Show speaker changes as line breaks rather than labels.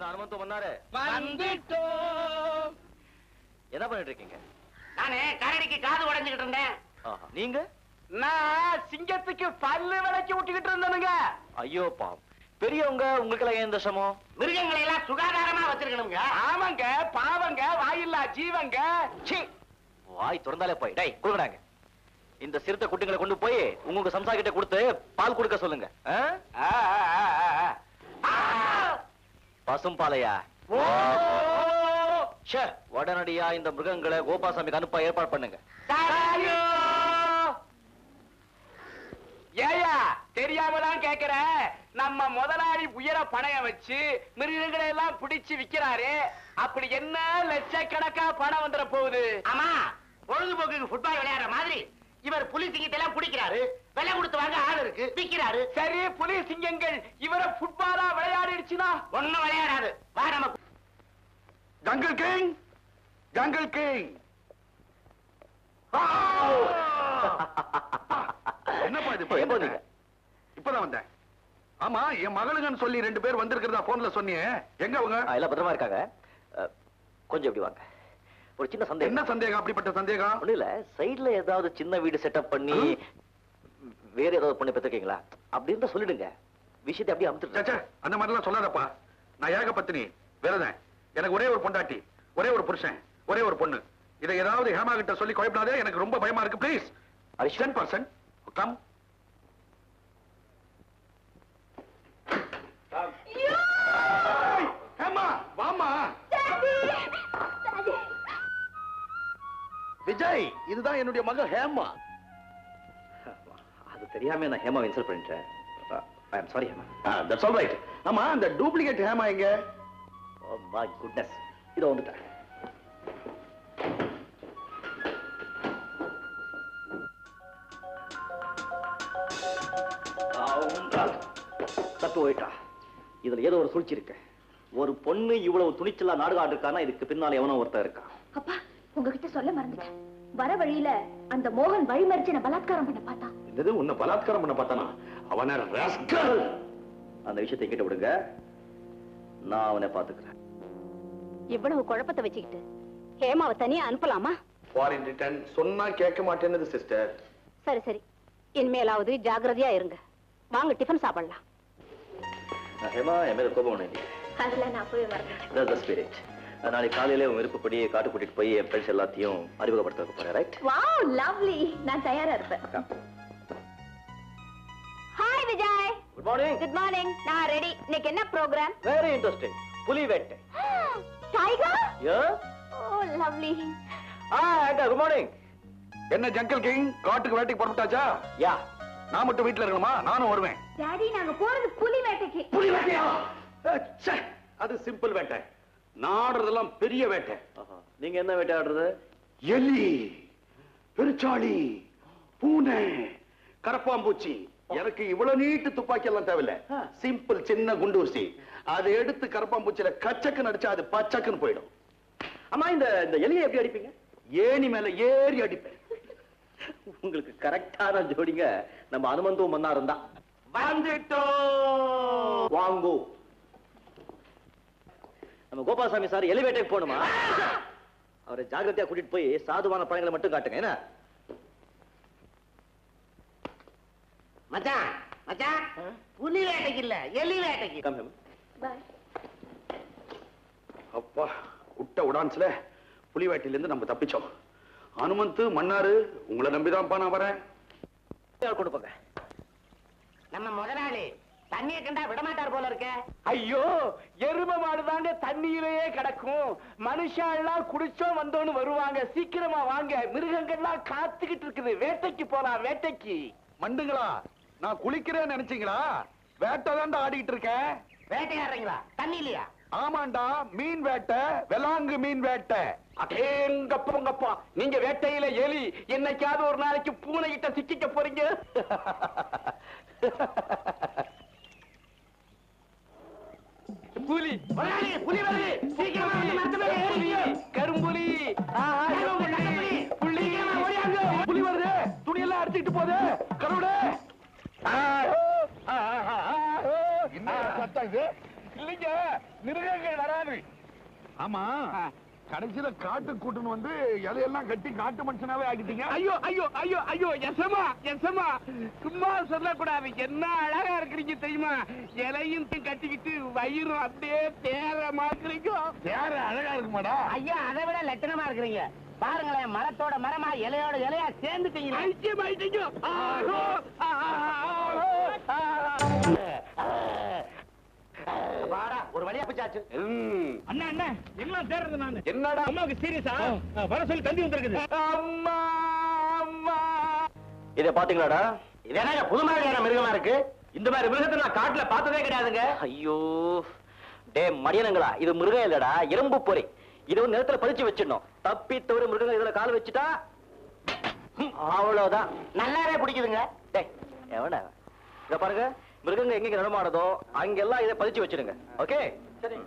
Mister அனுமந்தம் வந்தாரு
வந்துட்டோம்
என்ன பண்ணிட்டு இருக்கீங்க
நானே கரடிக்கு காது உடைஞ்சுக்கிட்டு இருந்தேன்
ஆஹா. நீங்க
நான் சிங்கத்துக்கு பல்லு விளக்கி விட்டுக்கிட்டு இருந்தனுங்க
ஐயோ பாவம் பெரியவங்க உங்களுக்கு ஏன் இந்த சமம்
மிருகங்களை எல்லாம் சுகாதாரமா வச்சிருக்கணுங்க
ஆமாங்க பாவங்க வாயில்லா ஜீவங்க
சீ வாய் திறந்தாலே போய் டேய் கொடுங்கடாங்க இந்த சிறுத்தை குட்டிங்களை கொண்டு போய் உங்க சம்சா கிட்ட கொடுத்து பால் கொடுக்க சொல்லுங்க ஆ?
ஆ, ஆ, ஆ, ஆ. ஆ!
பசும் பாலையா
ஓ!
ச்சே, உடனடியா இந்த மிருகங்களை கோபாசாமிக்கு அனுப்ப ஏற்பாடு பண்ணுங்க
ஐயோ! ஏயா தெரியாம தான் கேக்குறேன் நம்ம முதலாளி உயர பணைய வச்சு மிருகங்களை எல்லாம் பிடிச்சு விக்கிறாரு அப்படி என்ன லட்சக்கணக்கா பணம் வந்துட போகுது
ஆமா பொழுதுபோக்குக்கு ஃபுட்பால் விளையாடுற மாதிரி இவர் புலி சிங்கத்தை எல்லாம் பிடிக்கிறாரு விலை கொடுத்து வாங்க ஆள் இருக்கு விக்கிறாரு
சரி புலி சிங்கங்கள் இவரை ஃபுட்பாலா விளையாடிடுச்சுனா
ஒண்ணும் விளையாடாது வா நம்ம
ஜங்கிள் கிங் ஜங்கிள் கிங் என்னப்பா இது இப்ப?
எப்போ வந்தீங்க?
இப்பதான் வந்தேன் ஆமா என் மகளுங்கன்னு சொல்லி ரெண்டு பேர் வந்திருக்கிறதா போன்ல சொன்னியே எங்க அவங்க
ஆ, எல்லாம் பத்திரமா இருக்காங்க அ, கொஞ்சம் இப்படி வாங்க ஒரு சின்ன
என்ன
சந்தேகம்
சந்தேகம் அப்படிப்பட்ட சந்தேகம்
ஒண்ணும் இல்ல சைடுல ஏதாவது சின்ன வீடு செட்டப் பண்ணி வேற ஏதாவது பண்ணி பெற்றிருக்கீங்களா அப்படி இருந்தா சொல்லிடுங்க விஷயத்தை அப்படியே
ச்சே, ச்சே,
அமுத்துட்டு
அந்த மாதிரி எல்லாம் சொல்லாதப்பா நான் ஏக பத்தினி விரதன் எனக்கு ஒரே ஒரு பொண்டாட்டி ஒரே ஒரு புருஷன் ஒரே ஒரு பொண்ணு இதை ஏதாவது ஹேமா கிட்ட சொல்லி குழப்பினாதே எனக்கு ரொம்ப பயமா இருக்கு please ten percent come Hema வாமா விஜய் இதுதான் என்னுடைய மகள் ஹேமா
அது தெரியாம நான் ஹேமா இன்சல்ட் பண்ணிட்டேன் I am sorry Hema
that's all right ஆமா அந்த டூப்ளிகேட் ஹேமா எங்க
ஓ மை குட்னஸ் இதோ வந்துட்டேன் தப்பு போயிட்டா இதுல ஏதோ ஒரு சூழ்ச்சி இருக்கு ஒரு பொண்ணு இவ்வளவு துணிச்சலா நாடகம் இருக்கானா இதுக்கு பின்னால எவனோ ஒருத்தன் இருக்கான்
அப்பா உங்ககிட்ட சொல்ல மறந்துட்டேன் வர வழியில அந்த மோகன் வழிமறிச்சு நான் பலாத்காரம் பண்ண பார்த்தான்
என்னது உன்னை பலாத்காரம் பண்ண பார்த்தானா அவன ரஸ்கல்
அந்த விஷயத்தை கிட்ட விடுங்க நான் அவனை பாத்துக்கிறேன்
இவ்வளவு குழப்பத்தை வச்சுக்கிட்டு ஹேமாவை தனியா அனுப்பலாமா
ஃபாரின் ரிட்டர்ன் சொன்னா கேட்க மாட்டேன்னு சிஸ்டர்
சரி சரி இனிமேலாவது ஜாக்கிரதையா இருங்க வாங்க டிஃபன் சாப்பிடலாம்
ஹேமா என் மேல கோபம் ஒண்ணு இல்லையே
அதுல நான் அப்பவே வரேன்
That's the spirit. நாளைக்கு காலையில உன் விருப்பப்படி காட்டு கூட்டிட்டு போய் என் ஃப்ரெண்ட்ஸ் எல்லாத்தையும் அறிமுகப்படுத்த வைக்க போறேன் ரைட்
வாவ் லவ்லி நான் தயாரா இருப்பேன் hi Vijay
good morning
good morning நான் ரெடி இன்னைக்கு என்ன ப்ரோக்ராம்
வெரி இன்ட்ரெஸ்டிங் புலி வேட்டை
டைகர்
யா
ஓ லவ்லி
ஆ அக்கா குட் மார்னிங்
என்ன ஜங்கல் கிங் காட்டுக்கு வேட்டைக்கு புறப்பட்டாச்சா
யா
நான் மட்டும் வீட்டுல இருக்கணுமா நானும் வருவேன்
டாடி நாங்க போறது புலி வேட்டைக்கு
புலி வேட்டையா அஹ், ச்சே, அது சிம்பிள் வேட்டை நாடுறதெல்லாம் பெரிய வேட்டை
நீங்க என்ன வேட்டை ஆடுறது
எலி பெருச்சாளி பூனை கரப்பாம்பூச்சி எனக்கு இவ்வளவு நீட்டு துப்பாக்கி எல்லாம் தேவையில்ல சிம்பிள் சின்ன குண்டூசி அதை எடுத்து கரப்பாம்பூச்சியில கச்சக்குன்னு அடிச்சா அது பச்சக்குன்னு போயிடும்
அம்மா இந்த இந்த எலியை எப்படி அடிப்பீங்க
ஏணி மேல ஏறி அடிப்பேன்
உங்களுக்கு கரெக்டான ஜோடிங்க நம்ம அனுமந்தும் மன்னாரும் தான்
வந்துட்டோம்
வாங்கோ நம்ம கோபாலசாமி சார் எலி வேட்டைக்கு போகணுமா அவரை ஜாக்கிரதையா கூட்டிட்டு போய் சாதுவான பழங்களை மட்டும் காட்டுங்க என்ன
மச்சான் மச்சான் புலி வேட்டைக்கு இல்ல எலி வேட்டைக்கு
கம் ஹேமா
பாய்
அப்பா குட்ட உடான்ஸ்ல புலி வேட்டையில இருந்து நம்ம தப்பிச்சோம் அனுமந்து மன்னாரு உங்களை நம்பிதான்ப்பா நான் வரேன்
கொண்டு போங்க
நம்ம முதலாளி தண்ணியை கண்டா விட மாட்டார் போல இருக்க
ஐயோ எரும மாடுதாங்க தண்ணியிலேயே கிடக்கும் மனுஷன் எல்லாம் குடிச்சோம் வந்தோன்னு வருவாங்க சீக்கிரமா வாங்க மிருகங்கள்லாம் காத்துக்கிட்டு இருக்குது வேட்டைக்கு போலாம் வேட்டைக்கு
மண்டுங்களா நான் குளிக்கிறேன்னு நினைச்சீங்களா வேட்டை தாண்டா ஆடிக்கிட்டு இருக்கேன்
வேட்டையாடுறீங்களா தண்ணி இல்லையா
ஆமாண்டா மீன் வேட்டை வெலாங்கு மீன் வேட்டை
அடேங்கப்பங்கப்பா நீங்க வேட்டையில எலி என்னைக்காவது ஒரு நாளைக்கு பூனை கிட்ட சிக்கிக்க போறீங்க புலி
முதலாளி புலி வருது சீக்கிரமா வந்து மரத்து மேல ஏறுங்க
கரும்புலி ஆஹா,
கரும்புலி,
கரும்புலி. புலி ஓடியாங்க.
புலி வருது துணியெல்லாம் அடிச்சுட்டு போகுது கருவிடு
ஆஹோ, ஆஹா, ஆஹோ.
என்ன சத்தம் இது
இல்லைங்க மிருகங்கள் வராது
ஆமா கடைசியில காட்டு கூட்டுன்னு வந்து இலையெல்லாம் கட்டி காட்டு மனுஷனாவே ஆக்கிட்டீங்க
ஐயோ ஐயோ ஐயோ ஐயோ எசமா எசமா சும்மா சொல்லக்கூடாது என்ன அழகா இருக்கிறீங்க தெரியுமா இலையும் கட்டிக்கிட்டு வயிறும் அப்படியே தேர மாக்குறீங்க
வேற அழகா இருக்குமாடா
ஐயா அதை விட லட்சணமா இருக்கிறீங்க பாருங்களேன் மரத்தோட மரமா இலையோட இலையா சேர்ந்துட்டீங்க
ஐக்கியம் ஆயிட்டீங்க ஆஹோ, ஆஹோ,
வாடா ஒரு வழியா பிச்சாச்சு
ம்.
அண்ணா அண்ணா எல்லாம் தேடுறது நானு
என்னடா
அம்மாவுக்கு சீரியஸா வர சொல்லி தந்தி வந்திருக்குது
அம்மா அம்மா
இதை பாத்தீங்களாடா
இது என்னங்க புது மாதிரியான மிருகமா இருக்கு
இந்த மாதிரி மிருகத்தை நான் காட்டுல பார்த்ததே கிடையாதுங்க ஐயோ டே மடியனுங்களா இது மிருகம் இல்லடா எறும்பு பொறி இது வந்து நிலத்துல பதிச்சு வச்சிடணும் தப்பி தவிர மிருகங்கள் இதுல கால் வச்சுட்டா ஹம், அவ்வளவுதான்
நல்லாவே பிடிக்குதுங்க
டேய் எவன இத பாருங்க மிருகங்க எங்க நடமாடுதோ அங்கெல்லாம் இதை பதிச்சு வச்சிடுங்க ஓகே சரி